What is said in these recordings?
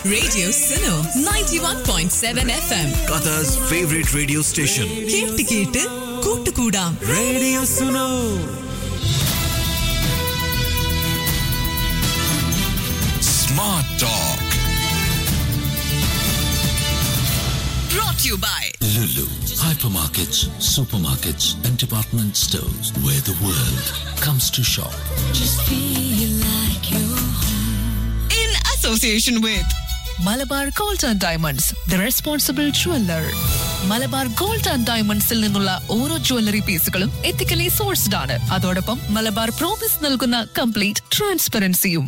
Radio Suno 91.7 FM. Qatar's favorite radio station. കേട്ട് കേട്ട് കൂട്ടുകൂടാം Radio Suno. Smart Talk. brought to you by Lulu, hypermarkets, supermarkets, and department stores where the world comes to shop. in association with Malabar gold and diamonds the responsible jeweller Malabar gold and ഡയമണ്ട്സിൽ നിന്നുള്ള ഓരോ jewellery പീസുകളും ethically sourced ആണ് അതോടൊപ്പം Malabar promise നൽകുന്ന complete ട്രാൻസ്പെറൻസിയും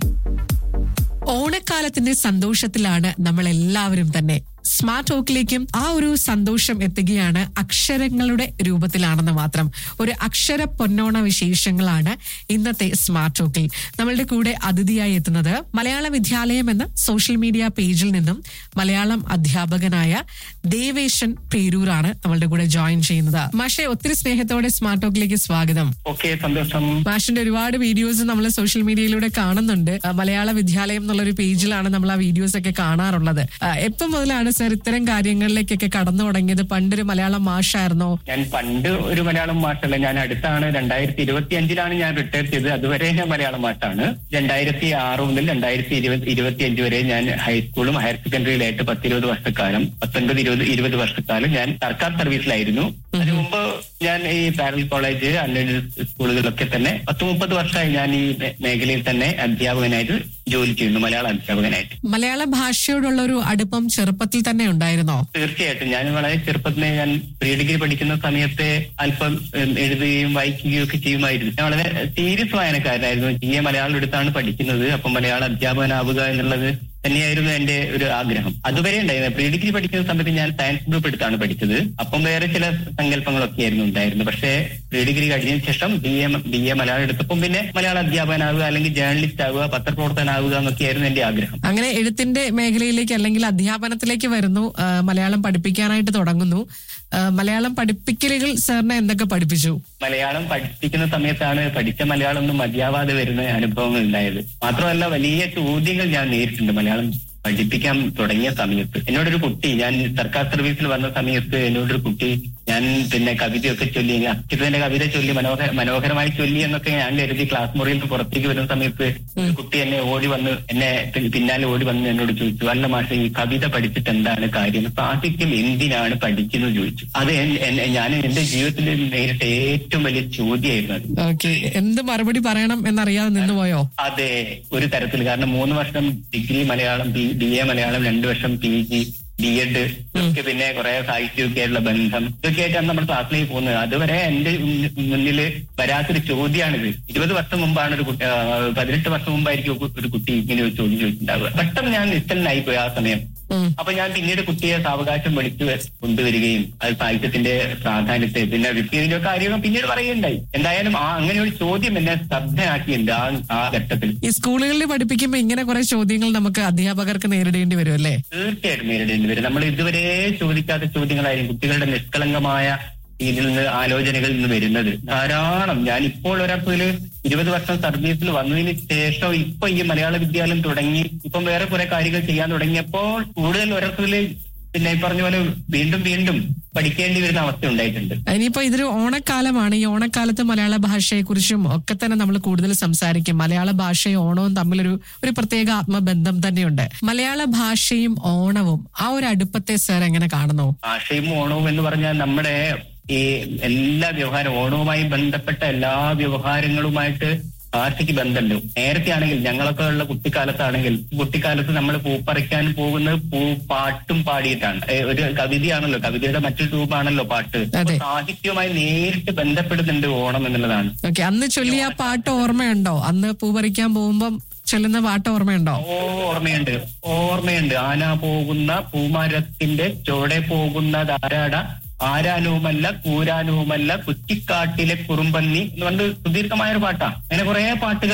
ഓണക്കാലത്തിന്റെ സന്തോഷത്തിലാണ് നമ്മൾ എല്ലാവരും തന്നെ സ്മാർട്ട് ടോക്കിലേക്കും ആ ഒരു സന്തോഷം എത്തുകയാണ് അക്ഷരങ്ങളുടെ രൂപത്തിലാണെന്ന് മാത്രം ഒരു അക്ഷര പൊന്നോണ വിശേഷങ്ങളാണ് ഇന്നത്തെ സ്മാർട്ട് ടോക്കിൽ നമ്മളുടെ കൂടെ അതിഥിയായി എത്തുന്നത് മലയാള വിദ്യാലയം എന്ന സോഷ്യൽ മീഡിയ പേജിൽ നിന്നും മലയാളം അധ്യാപകനായ ദേവേശൻ പേരൂരാണ് നമ്മളുടെ കൂടെ ജോയിൻ ചെയ്യുന്നത് മാഷെ ഒത്തിരി സ്നേഹത്തോടെ സ്മാർട്ട് ടോക്കിലേക്ക് സ്വാഗതം ഓക്കെ സന്തോഷം മാഷിന്റെ ഒരുപാട് വീഡിയോസ് നമ്മൾ സോഷ്യൽ മീഡിയയിലൂടെ കാണുന്നുണ്ട് ആ, മലയാള വിദ്യാലയം എന്നുള്ള ഒരു പേജിലാണ് നമ്മൾ ആ വീഡിയോസ് ഒക്കെ കാണാറുള്ളത് ആ, എപ്പം മുതലാണ് സർ ഇത്തരം കാര്യങ്ങളിലേക്കൊക്കെ കടന്നു തുടങ്ങിയത് പണ്ടൊരു മലയാളം മാഷായിരുന്നോ ഞാൻ പണ്ട് ഒരു മലയാളം മാഷല്ല ഞാൻ അടുത്താണ് രണ്ടായിരത്തി ഇരുപത്തി അഞ്ചിലാണ് ഞാൻ റിട്ടയർ ചെയ്തത് അതുവരെ ഞാൻ മലയാളം മാഷാണ് രണ്ടായിരത്തി ആറ് മുതൽ രണ്ടായിരത്തി ഇരുപത് ഇരുപത്തി അഞ്ച് വരെ ഞാൻ ഹൈസ്കൂളും ഹയർ സെക്കൻഡറിയിലായിട്ട് പത്തിരുപത് വർഷക്കാലം പത്തൊൻപത് ഇരുപത് ഇരുപത് വർഷക്കാലം ഞാൻ സർക്കാർ സർവീസിലായിരുന്നു അതിനു മുമ്പ് ഞാൻ ഈ പാരൽ കോളേജ് അൺഎയ്ഡഡ് സ്കൂളുകളിലൊക്കെ തന്നെ പത്ത് മുപ്പത് വർഷമായി ഞാൻ ഈ മേ- മേഖലയിൽ തന്നെ അധ്യാപകനായിട്ട് ജോലി ചെയ്യുന്നു മലയാള അധ്യാപകനായിട്ട് മലയാള ഭാഷയോടുള്ള ഒരു അടുപ്പം ചെറുപ്പത്തിൽ തന്നെ ഉണ്ടായിരുന്നോ തീർച്ചയായിട്ടും ഞാൻ വളരെ ചെറുപ്പത്തിലെ ഞാൻ പ്രീ ഡിഗ്രി പഠിക്കുന്ന സമയത്തെ അല്പം ഉം, എഴുതുകയും വായിക്കുകയും ഒക്കെ ചെയ്യുമായിരുന്നു ഞാൻ വളരെ സീരിയസ് വായനക്കാരനായിരുന്നു ജി എ മലയാളം എടുത്താണ് പഠിക്കുന്നത് അപ്പം മലയാള അധ്യാപകനാവുക എന്നുള്ളത് തന്നെയായിരുന്നു എന്റെ ഒരു ആഗ്രഹം അതുവരെ ഉണ്ടായിരുന്നു പ്രീ ഡിഗ്രി പഠിക്കുന്ന സമയത്ത് ഞാൻ സയൻസ് ഗ്രൂപ്പ് എടുത്താണ് പഠിച്ചത് അപ്പം വേറെ ചില സങ്കല്പങ്ങളൊക്കെ ആയിരുന്നു ഉണ്ടായിരുന്നു പക്ഷേ പ്രീ ഡിഗ്രി കഴിഞ്ഞതിന് ശേഷം B A B A Malayalam എടുത്തപ്പം പിന്നെ മലയാള അധ്യാപകനാവുക അല്ലെങ്കിൽ ജേർണലിസ്റ്റ് ആവുക പത്രപ്രവർത്തനാവുക എന്നൊക്കെയായിരുന്നു എന്റെ ആഗ്രഹം അങ്ങനെ എഴുത്തിന്റെ മേഖലയിലേക്ക് അല്ലെങ്കിൽ അധ്യാപനത്തിലേക്ക് വരുന്നു ആ, മലയാളം പഠിപ്പിക്കാനായിട്ട് തുടങ്ങുന്നു ആ, മലയാളം പഠിപ്പിക്കലുകൾ സാറിനെ എന്തൊക്കെ പഠിപ്പിച്ചു മലയാളം പഠിപ്പിക്കുന്ന സമയത്താണ് പഠിച്ച മലയാളം ഒന്നും മതിയാവാതെ വരുന്ന അനുഭവങ്ങൾ ഉണ്ടായത് മാത്രമല്ല വലിയ ചോദ്യങ്ങൾ ഞാൻ നേരിട്ടുണ്ട് മലയാളം പഠിപ്പിക്കാൻ തുടങ്ങിയ സമയത്ത് എന്നോടൊരു കുട്ടി ഞാൻ സർക്കാർ സർവീസിൽ വന്ന സമയത്ത് എന്നോടൊരു കുട്ടി ഞാൻ പിന്നെ കവിതയൊക്കെ ചൊല്ലി അച്യുതന്റെ കവിത ചൊല്ലി മനോഹര മനോഹരമായി ചൊല്ലി എന്നൊക്കെ ഞാൻ കരുതി ക്ലാസ് മുറിയിൽ നിന്ന് പുറത്തേക്ക് വരുന്ന സമയത്ത് ഒരു കുട്ടി എന്നെ ഓടി വന്ന് എന്നെ പി- പിന്നാലെ ഓടി വന്ന് എന്നോട് ചോദിച്ചു അല്ല മാഷെ ഈ കവിത പഠിച്ചിട്ട് എന്താണ് കാര്യം സാഹിത്യം എന്തിനാണ് പഠിക്കുന്നത് ചോദിച്ചു അത് എൻ- എൻ- ഞാൻ എന്റെ ജീവിതത്തിൽ നേരിട്ട ഏറ്റവും വലിയ ചോദ്യമായിരുന്നു അത് ഓക്കെ എന്ത് മറുപടി പറയണം എന്നറിയാതെ നിന്നുപോയോ അതെ ഒരു തരത്തിൽ കാരണം മൂന്ന് വർഷം degree Malayalam B A Malayalam രണ്ടു വർഷം പി ജി ബി എഡ് ഒക്കെ പിന്നെ കുറെ സാഹിത്യമൊക്കെ ആയിട്ടുള്ള ബന്ധം ഇതൊക്കെ ആയിട്ടാണ് നമ്മൾ ക്ലാസ്സിലേക്ക് പോകുന്നത് അതുവരെ എന്റെ മുന്നിൽ- മുന്നില് വരാത്തൊരു ചോദ്യമാണിത് ഇരുപത് വർഷം മുമ്പാണ് ഒരു കുട്ടി ആ, പതിനെട്ട് വർഷം മുമ്പായിരിക്കും ഒരു- ഒരു കുട്ടി ഇങ്ങനെ ഒരു ചോദ്യം ചോദിച്ചിട്ടുണ്ടാവുക പെട്ടെന്ന് ഞാൻ നിശ്ചലനായി പോയി ആ സമയം ഉം. അപ്പൊ ഞാൻ പിന്നീട് കുട്ടിയെ സാവകാശം വിളിച്ചു കൊണ്ടുവരികയും അത് സാഹിത്യത്തിന്റെ പ്രാധാന്യത്തെ പിന്നെ വിദ്യയുടെ കാര്യങ്ങൾ പിന്നീട് പറയുകയുണ്ടായി എന്തായാലും ആ അങ്ങനെ ഒരു ചോദ്യം എന്നെ ശ്രദ്ധയാക്കിയിട്ടുണ്ട് ആ ആ ഘട്ടത്തിൽ ഈ സ്കൂളുകളിൽ പഠിപ്പിക്കുമ്പോൾ ഇങ്ങനെ കുറെ ചോദ്യങ്ങൾ നമുക്ക് അധ്യാപകർക്ക് നേരിടേണ്ടി വരും അല്ലേ തീർച്ചയായിട്ടും നേരിടേണ്ടി വരും നമ്മൾ ഇതുവരെ ചോദിക്കാത്ത ചോദ്യങ്ങളായിരിക്കും കുട്ടികളുടെ നിഷ്കളങ്കമായ ഇതിൽ നിന്ന് ആലോചനകളിൽ നിന്ന് വരുന്നത് ധാരാളം ഞാൻ ഇപ്പോൾ ഒരാൾക്ക് ഇരുപത് വർഷം സർവീസിൽ വന്നതിന് ശേഷം ഇപ്പൊ ഈ മലയാള വിദ്യാലയം തുടങ്ങി ഇപ്പം വേറെ കുറെ കാര്യങ്ങൾ ചെയ്യാൻ തുടങ്ങിയപ്പോൾ കൂടുതൽ ഒരാൾക്ക് പിന്നെ ഈ പറഞ്ഞ പോലെ വീണ്ടും വീണ്ടും പഠിക്കേണ്ടി വരുന്ന അവസ്ഥ ഉണ്ടായിട്ടുണ്ട് ഇനിയിപ്പോ ഇതൊരു ഓണക്കാലമാണ് ഈ ഓണക്കാലത്ത് മലയാള ഭാഷയെക്കുറിച്ചും ഒക്കെ തന്നെ നമ്മൾ കൂടുതൽ സംസാരിക്കും മലയാള ഭാഷയും ഓണവും തമ്മിലൊരു ഒരു പ്രത്യേക ആത്മബന്ധം തന്നെയുണ്ട് മലയാള ഭാഷയും ഓണവും ആ ഒരു അടുപ്പത്തെ സാർ എങ്ങനെ കാണുന്നു ഭാഷയും ഓണവും എന്ന് പറഞ്ഞാൽ നമ്മുടെ ഈ എല്ലാ വ്യവഹാരം ഓണവുമായി ബന്ധപ്പെട്ട എല്ലാ വ്യവഹാരങ്ങളുമായിട്ട് ഭാഷയ്ക്ക് ബന്ധമുണ്ട് നേരത്തെ ആണെങ്കിൽ ഞങ്ങളൊക്കെ ഉള്ള കുട്ടിക്കാലത്താണെങ്കിൽ കുട്ടിക്കാലത്ത് നമ്മൾ പൂപ്പറിക്കാൻ പോകുന്നത് പൂ പാട്ടും പാടിയിട്ടാണ് ഏ, ഒരു കവിതയാണല്ലോ കവിതയുടെ മറ്റൊരു രൂപമാണല്ലോ പാട്ട് അതെ. സാഹിത്യവുമായി നേരിട്ട് ബന്ധപ്പെടുന്നുണ്ട് ഓണം എന്നുള്ളതാണ് ഓക്കെ അന്ന് ചൊല്ലിയ ആ പാട്ട് ഓർമ്മയുണ്ടോ അന്ന് പൂ പറിക്കാൻ പോകുമ്പം ചൊല്ലുന്ന പാട്ട് ഓർമ്മയുണ്ടോ ഓ ഓർമ്മയുണ്ട് ഓർമ്മയുണ്ട് ആന പോകുന്ന പൂമരത്തിന്റെ ചുവടെ പോകുന്ന ധാരാട ആരാനുവുമല്ല കൂരാനുവുമല്ല കുറ്റിക്കാട്ടിലെ കുറുമ്പന്നി എന്ന് പറഞ്ഞ് സുദീർഘമായ ഒരു പാട്ടാ അങ്ങനെ കുറെ പാട്ടുകൾ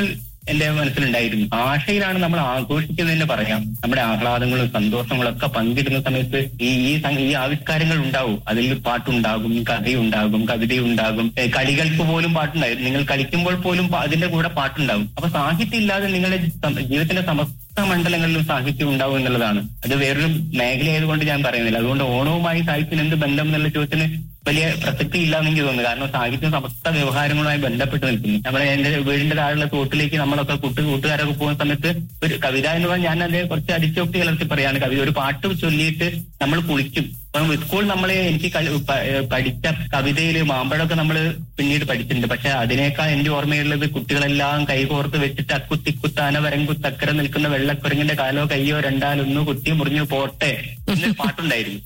എന്റെ മനസ്സിലുണ്ടായിരുന്നു ഭാഷയിലാണ് നമ്മൾ ആഘോഷിക്കുന്നതെന്ന് പറയാം നമ്മുടെ ആഹ്ലാദങ്ങളും സന്തോഷങ്ങളും ഒക്കെ പങ്കിടുന്ന സമയത്ത് ഈ ഈ സം- ഈ ആവിഷ്കാരങ്ങൾ ഉണ്ടാവും അതിൽ പാട്ടുണ്ടാകും കഥയുണ്ടാകും കവിതയുണ്ടാകും ഏ, കളികൾക്ക് പോലും പാട്ടുണ്ടാകും നിങ്ങൾ കളിക്കുമ്പോൾ പോലും പ- അതിന്റെ കൂടെ പാട്ടുണ്ടാകും അപ്പൊ സാഹിത്യം ഇല്ലാതെ നിങ്ങളുടെ സം- ജീവിതത്തിന്റെ സമസ്ത മണ്ഡലങ്ങളിലും സാഹിത്യം ഉണ്ടാവും എന്നുള്ളതാണ് അത് വേറൊരു മേഖലയായതുകൊണ്ട് ഞാൻ പറയുന്നില്ല അതുകൊണ്ട് ഓണവുമായി സാഹിത്യത്തിന് എന്ത് ബന്ധം എന്നുള്ള ചോദ്യത്തിന് വലിയ പ്രസക്തി ഇല്ലാന്ന് എനിക്ക് തോന്നുന്നു കാരണം സാഹിത്യം സമസ്ത വ്യവഹാരങ്ങളുമായി ബന്ധപ്പെട്ട് നിൽക്കുന്നു നമ്മുടെ എന്റെ വീടിന്റെ താഴെയുള്ള തോട്ടിലേക്ക് നമ്മളൊക്കെ കൂട്ട് കൂട്ടുകാരൊക്കെ പോകുന്ന സമയത്ത് ഒരു കവിത എന്ന് പറഞ്ഞാൽ ഞാൻ അതേ കുറച്ച് അതിശോക്തി കലർത്തി പറയാണ് കവിത ഒരു പാട്ട് ചൊല്ലിയിട്ട് നമ്മൾ കുളിക്കും അപ്പം സ്കൂൾ നമ്മളെ എനിക്ക് കളി- പ- ഏഹ് പഠിച്ച കവിതയില് മാമ്പഴമൊക്കെ നമ്മൾ പിന്നീട് പഠിച്ചിട്ടുണ്ട് പക്ഷെ അതിനേക്കാൾ എന്റെ ഓർമ്മയുള്ളത് കുട്ടികളെല്ലാം കൈകോർത്ത് വെച്ചിട്ട് അക്കുത്തിക്കുത്താന വരങ്കുത്തക്കര നിൽക്കുന്ന വെള്ളക്കുരങ്ങിന്റെ കാലോ കയ്യോ രണ്ടാലൊന്നു കുത്തി മുറിഞ്ഞു പോട്ടെ എന്നൊരു പാട്ടുണ്ടായിരുന്നു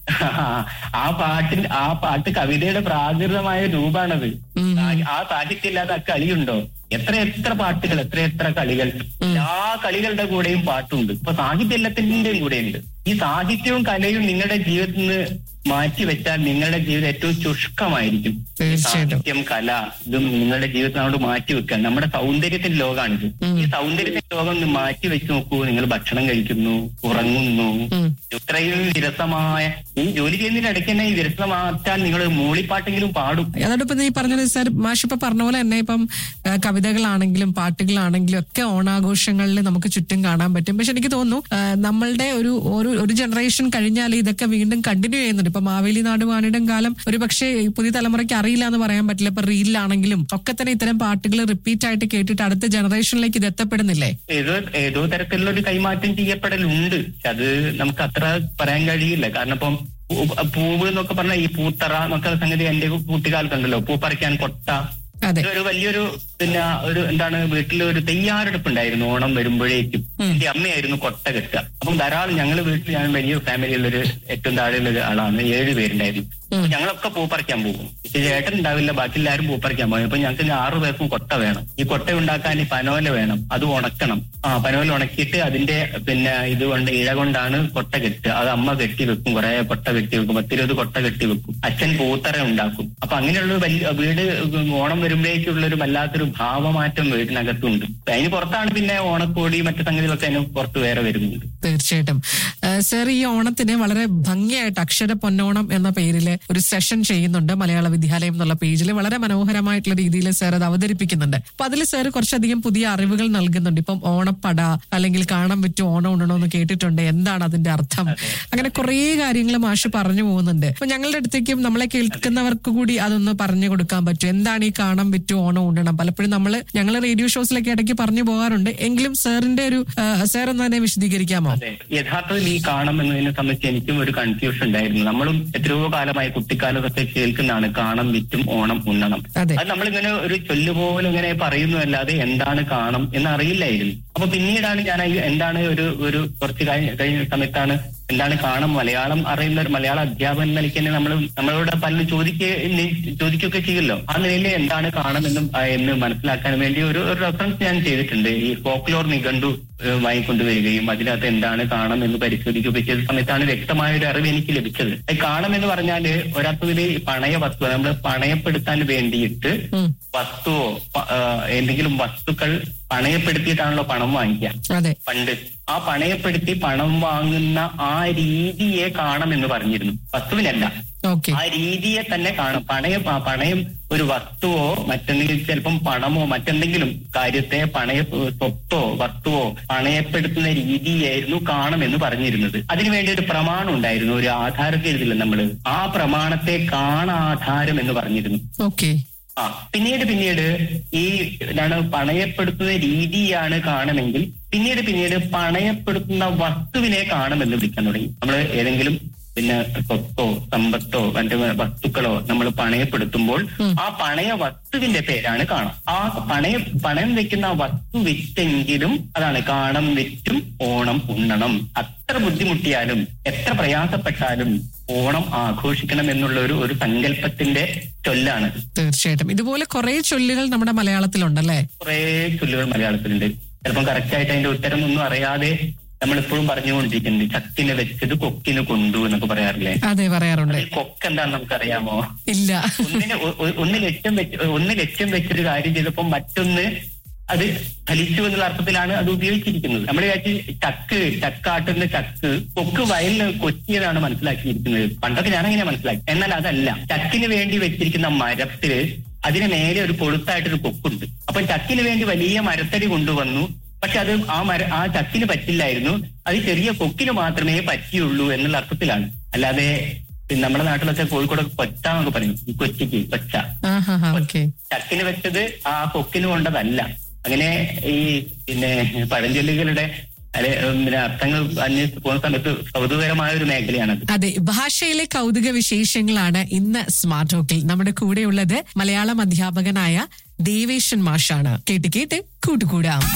ആ പാട്ടിന്റെ ആ പാട്ട് കവിതയുടെ പ്രാകൃതമായ രൂപാണത് ആ- ആ സാഹിത്യം ഇല്ലാതെ ആ കളിയുണ്ടോ എത്ര എത്ര പാട്ടുകൾ എത്ര എത്ര കളികൾ എല്ലാ കളികളുടെ കൂടെയും പാട്ടുണ്ട് ഇപ്പൊ സാഹിത്യ എല്ലാത്തിന്റെയും കൂടെയുണ്ട് ഈ സാഹിത്യവും കലയും നിങ്ങളുടെ ജീവിതത്തിൽ നിന്ന് മാറ്റി വെച്ചാൽ നിങ്ങളുടെ ജീവിതം ഏറ്റവും ശുഷ്കമായിരിക്കും ഈ തീർച്ചയായിട്ടും. സാഹിത്യം കല ഇതും നിങ്ങളുടെ ജീവിതത്തിനോട് മാറ്റി വെക്കുക നമ്മുടെ സൗന്ദര്യത്തിന്റെ ലോകമാണിത് ഈ സൗന്ദര്യത്തിന്റെ ലോകം ഒന്ന് മാറ്റി വെച്ച് നോക്കൂ നിങ്ങൾ ഭക്ഷണം കഴിക്കുന്നു ഉറങ്ങുന്നു ഇത്രയും വിരസമായ ഈ ജോലി ചെയ്യുന്നതിന്റെ ഇടയ്ക്ക് തന്നെ ഈ വിരസത മാറ്റാൻ നിങ്ങൾ മൂളിപ്പാട്ടെങ്കിലും പാടും അതോടൊപ്പം നീ പറഞ്ഞത് സാർ മാഷ് ഇപ്പൊ പറഞ്ഞ പോലെ തന്നെ ഇപ്പം ആ, കവിതകളാണെങ്കിലും പാട്ടുകളാണെങ്കിലും ഒക്കെ ഓണാഘോഷങ്ങളിൽ നമുക്ക് ചുറ്റും കാണാൻ പറ്റും പക്ഷെ എനിക്ക് തോന്നുന്നു ആ, നമ്മളുടെ ഒരു ഒരു ഒരു ജനറേഷൻ കഴിഞ്ഞാൽ ഇതൊക്കെ വീണ്ടും കണ്ടിന്യൂ ചെയ്യുന്നുണ്ട് ഇപ്പൊ മാവേലി നാട് വാണിടം കാലം ഒരു പക്ഷേ ഈ പുതിയ തലമുറയ്ക്ക് അറിയില്ല എന്ന് പറയാൻ പറ്റില്ല ഇപ്പൊ റീലിലാണെങ്കിലും ഒക്കെ തന്നെ ഇത്തരം പാട്ടുകൾ റിപ്പീറ്റ് ആയിട്ട് കേട്ടിട്ട് അടുത്ത ജനറേഷനിലേക്ക് ഇത് എത്തപ്പെടുന്നില്ലേ ഏതോ ഏതോ തരത്തിലുള്ള ഒരു കൈമാറ്റം ചെയ്യപ്പെടലുണ്ട് പക്ഷെ അത് നമുക്ക് അത്ര പറയാൻ കഴിയില്ല കാരണം ഇപ്പം പൂ- പൂവ് എന്നൊക്കെ പറഞ്ഞാൽ ഈ പൂത്തറ എന്നൊക്കെ സംഗതി എന്റെ കുട്ടിക്കാലത്തുണ്ടല്ലോ പൂ പറിക്കാൻ കൊട്ട അതെ ഇതൊരു വലിയൊരു പിന്നെ ഒരു എന്താണ് വീട്ടിൽ ഒരു തയ്യാറെടുപ്പ് ഉണ്ടായിരുന്നു ഓണം വരുമ്പോഴേക്കും എന്റെ അമ്മയായിരുന്നു കൊട്ട കെട്ടുക അപ്പം ധാരാളം ഞങ്ങൾ വീട്ടിൽ ഞാൻ വലിയ ഫാമിലിയിലൊരു ഏറ്റവും താഴെയുള്ള ഒരു ആളാണ് ഏഴ് പേരുണ്ടായിരുന്നു അപ്പൊ ഞങ്ങളൊക്കെ പൂ പറിക്കാൻ പോകും പക്ഷെ ചേട്ടൻ ഉണ്ടാവില്ല ബാക്കി എല്ലാവരും പൂ പറിക്കാൻ പോകും അപ്പൊ ഞങ്ങൾക്ക് ആറു പേർക്കും കൊട്ട വേണം ഈ കൊട്ട ഉണ്ടാക്കാൻ ഈ പനോല വേണം അത് ഉണക്കണം ആ പനോല ഉണക്കിയിട്ട് അതിന്റെ പിന്നെ ഇത് കൊണ്ട് ഇഴ കൊണ്ടാണ് കൊട്ട കെട്ടുക അത് അമ്മ കെട്ടി വെക്കും കുറെ കൊട്ട കെട്ടി വെക്കും പത്തിരുപത് കൊട്ട കെട്ടി വെക്കും അച്ഛൻ പൂത്തറ ഉണ്ടാക്കും അപ്പൊ അങ്ങനെയുള്ള ഒരു വലിയ വീട് ഓണം വരുമ്പോഴേക്കുള്ള ഒരു വല്ലാത്തൊരു ഭാവമാറ്റം വീടിനകത്തുണ്ട് അതിന് പുറത്താണ് പിന്നെ ഓണക്കോടി മറ്റു സംഗതികളൊക്കെ അതിന് പുറത്ത് വേറെ വരുന്നുണ്ട് തീർച്ചയായിട്ടും സർ ഈ ഓണത്തിന് വളരെ ഭംഗിയായിട്ട് അക്ഷര പൊന്നോണം എന്ന പേരില് ഒരു സെഷൻ ചെയ്യുന്നുണ്ട് മലയാള വിദ്യാലയം എന്നുള്ള പേജിൽ വളരെ മനോഹരമായിട്ടുള്ള രീതിയിൽ സാർ അത് അവതരിപ്പിക്കുന്നുണ്ട് അപ്പൊ അതിൽ സാർ കുറച്ചധികം പുതിയ അറിവുകൾ നൽകുന്നുണ്ട് ഇപ്പം ഓണപ്പട അല്ലെങ്കിൽ കാണാൻ പറ്റും ഓണം ഉണ്ടോ എന്ന് കേട്ടിട്ടുണ്ട് എന്താണ് അതിന്റെ അർത്ഥം അങ്ങനെ കുറേ കാര്യങ്ങൾ മാഷ് പറഞ്ഞു പോകുന്നുണ്ട് അപ്പൊ ഞങ്ങളുടെ അടുത്തേക്കും നമ്മളെ കേൾക്കുന്നവർക്ക് കൂടി അതൊന്ന് പറഞ്ഞു കൊടുക്കാൻ പറ്റും എന്താണ് ഈ കാണാൻ പറ്റും ഓണം ഉണ്ടണം പലപ്പോഴും നമ്മൾ ഞങ്ങൾ റേഡിയോ ഷോസിലൊക്കെ ഇടയ്ക്ക് പറഞ്ഞു പോകാറുണ്ട് എങ്കിലും സാറിന്റെ ഒരു സാർ ഒന്ന് തന്നെ വിശദീകരിക്കാമോ അതെ യഥാർത്ഥത്തിൽ ഈ കാണം എന്നതിനെ സംബന്ധിച്ച് എനിക്കും ഒരു കൺഫ്യൂഷൻ ഉണ്ടായിരുന്നു നമ്മളും എത്രയോ കാലമായി കുട്ടിക്കാലത്തൊക്കെ കേൾക്കുന്നതാണ് കാണം വിറ്റും ഓണം ഉണ്ണണം അതെ. അത് നമ്മളിങ്ങനെ ഒരു ചൊല്ലുപോലെ ഇങ്ങനെ പറയുന്നു അല്ലാതെ എന്താണ് കാണം എന്ന് അറിയില്ലായിരുന്നു അപ്പൊ പിന്നീടാണ് ഞാൻ ഈ എന്താണ് ഒരു ഒരു കുറച്ച് കഴിഞ്ഞ കഴിഞ്ഞ സമയത്താണ് എന്താണ് കാണം മലയാളം അറിയുന്ന ഒരു മലയാള അധ്യാപകൻ എന്ന നിലയ്ക്ക് തന്നെ നമ്മൾ നമ്മളോട് പലരും ചോദിക്കുക ചോദിക്കുകയൊക്കെ ചെയ്യുമല്ലോ ആ നിലയിൽ എന്താണ് കാണം എന്നും ആ, എന്ന് മനസ്സിലാക്കാൻ വേണ്ടി ഒരു ഒരു റെഫറൻസ് ഞാൻ ചെയ്തിട്ടുണ്ട് ഈ ഫോക്ലോർ നിഘണ്ടു ഏഹ്, വാങ്ങിക്കൊണ്ടുവരികയും അതിനകത്ത് എന്താണ് കാണം എന്ന് പരിശോധിക്കുകയൊക്കെ ചെയ്ത സമയത്താണ് വ്യക്തമായ ഒരു അറിവ് എനിക്ക് ലഭിച്ചത് ഈ കാണം എന്ന് പറഞ്ഞാല് ഒരർത്ഥത്തില് ഈ പണയ വസ്തു നമ്മൾ പണയപ്പെടുത്താൻ വേണ്ടിയിട്ട് വസ്തുവോ പ- ആ, എന്തെങ്കിലും വസ്തുക്കൾ പണയപ്പെടുത്തിയിട്ടാണല്ലോ പണം വാങ്ങിക്കുക അതെ പണ്ട് ആ പണയപ്പെടുത്തി പണം വാങ്ങുന്ന ആ രീതിയെ കാണണം എന്ന് പറഞ്ഞിരുന്നു വസ്തുവിനല്ല ഓക്കെ ആ രീതിയെ തന്നെ കാണും പണയം ആ പണയം ഒരു വസ്തുവോ മറ്റെന്തെങ്കിലും ചിലപ്പം പണമോ മറ്റെന്തെങ്കിലും കാര്യത്തെ പണയ സ്വത്തോ വസ്തുവോ പണയപ്പെടുത്തുന്ന രീതിയായിരുന്നു കാണുമെന്ന് പറഞ്ഞിരുന്നത് അതിനുവേണ്ടി ഒരു പ്രമാണം ഉണ്ടായിരുന്നു ഒരു ആധാരം എഴുതില്ല നമ്മള് ആ പ്രമാണത്തെ കാണാധാരം എന്ന് പറഞ്ഞിരുന്നു ഓക്കെ ആ പിന്നീട് പിന്നീട് ഈ എന്താണ് പണയപ്പെടുത്തുന്ന രീതിയാണ് കാണുമെങ്കിൽ പിന്നീട് പിന്നീട് പണയപ്പെടുത്തുന്ന വസ്തുവിനെ കാണുമെന്ന് വിളിക്കാൻ തുടങ്ങി നമ്മൾ ഏതെങ്കിലും പിന്നെ സ്വത്തോ സമ്പത്തോ മറ്റു വസ്തുക്കളോ നമ്മൾ പണയപ്പെടുത്തുമ്പോൾ ആ പണയ വസ്തുവിന്റെ പേരാണ് കാണാം ആ പണയ പണയം വെക്കുന്ന ആ വസ്തു വിറ്റെങ്കിലും അതാണ് കാണം വിറ്റും ഓണം ഉണ്ണണം അത്ര ബുദ്ധിമുട്ടിയാലും എത്ര പ്രയാസപ്പെട്ടാലും ഓണം ആഘോഷിക്കണം എന്നുള്ള ഒരു ഒരു സങ്കല്പത്തിന്റെ ചൊല്ലാണ് തീർച്ചയായിട്ടും ഇതുപോലെ കുറെ ചൊല്ലുകൾ നമ്മുടെ മലയാളത്തിലുണ്ടല്ലേ കുറെ ചൊല്ലുകൾ മലയാളത്തിലുണ്ട് ചിലപ്പം കറക്റ്റ് ആയിട്ട് അതിന്റെ ഉത്തരം ഒന്നും അറിയാതെ നമ്മളിപ്പോഴും പറഞ്ഞുകൊണ്ടിരിക്കുന്നുണ്ട് ചക്കിന് വെച്ചത് കൊക്കിന് കൊണ്ടു എന്നൊക്കെ പറയാറില്ലേ അതെ പറയാറുണ്ട് ഈ കൊക്ക് എന്താണെന്ന് നമുക്കറിയാമോ ഇല്ല ഒന്നിന് ഒ- ഒ- ഒന്ന് ലക്ഷ്യം വെച്ച് ഒന്ന് ലക്ഷ്യം വെച്ചൊരു കാര്യം ചെയ്തപ്പോ മറ്റൊന്ന് അത് ഫലിച്ചു എന്നുള്ള അർത്ഥത്തിലാണ് അത് ഉപയോഗിച്ചിരിക്കുന്നത് നമ്മൾ വിചാരിച്ച് ചക്ക് ചക്കാട്ടുന്ന ചക്ക് കൊക്ക് വയലിൽ കൊച്ചിയതാണ് മനസ്സിലാക്കിയിരിക്കുന്നത് പണ്ടൊക്കെ ഞാനങ്ങനെ മനസ്സിലാക്കി എന്നാൽ അതല്ല ചക്കിന് വേണ്ടി വെച്ചിരിക്കുന്ന മരത്തില് അതിന് മേലെ ഒരു കൊളുത്തായിട്ടൊരു കൊക്കുണ്ട് അപ്പൊ ചക്കിന് വേണ്ടി വലിയ മരത്തടി കൊണ്ടുവന്നു പക്ഷെ അത് ആ മര ആ ചക്കിന് പറ്റില്ലായിരുന്നു അത് ചെറിയ കൊക്കിന് മാത്രമേ പറ്റിയുള്ളൂ എന്നുള്ള അർത്ഥത്തിലാണ് അല്ലാതെ പിന്നെ നമ്മുടെ നാട്ടിലൊക്കെ കോഴിക്കോട് കൊച്ച എന്നൊക്കെ പറയും ഈ കൊച്ചിക്ക് കൊച്ച ആഹാ ഓക്കെ ചക്കിന് വെച്ചത് ആ കൊക്കിന് കൊണ്ടതല്ല അങ്ങനെ ഈ പിന്നെ പഴഞ്ചൊല്ലുകളുടെ അല്ലെ ഉം, പിന്നെ അർത്ഥങ്ങൾ അന്വേഷിച്ച് പോകുന്ന സമയത്ത് കൗതുകരമായ ഒരു മേഖലയാണത് അതെ ഭാഷയിലെ കൗതുക വിശേഷങ്ങളാണ് ഇന്ന് സ്മാർട്ട് ടോക്കിൽ നമ്മുടെ കൂടെയുള്ളത് മലയാളം അധ്യാപകനായ ദേവേശൻ മാഷാണ് കേട്ട് കേട്ട് കൂട്ടുകൂടാം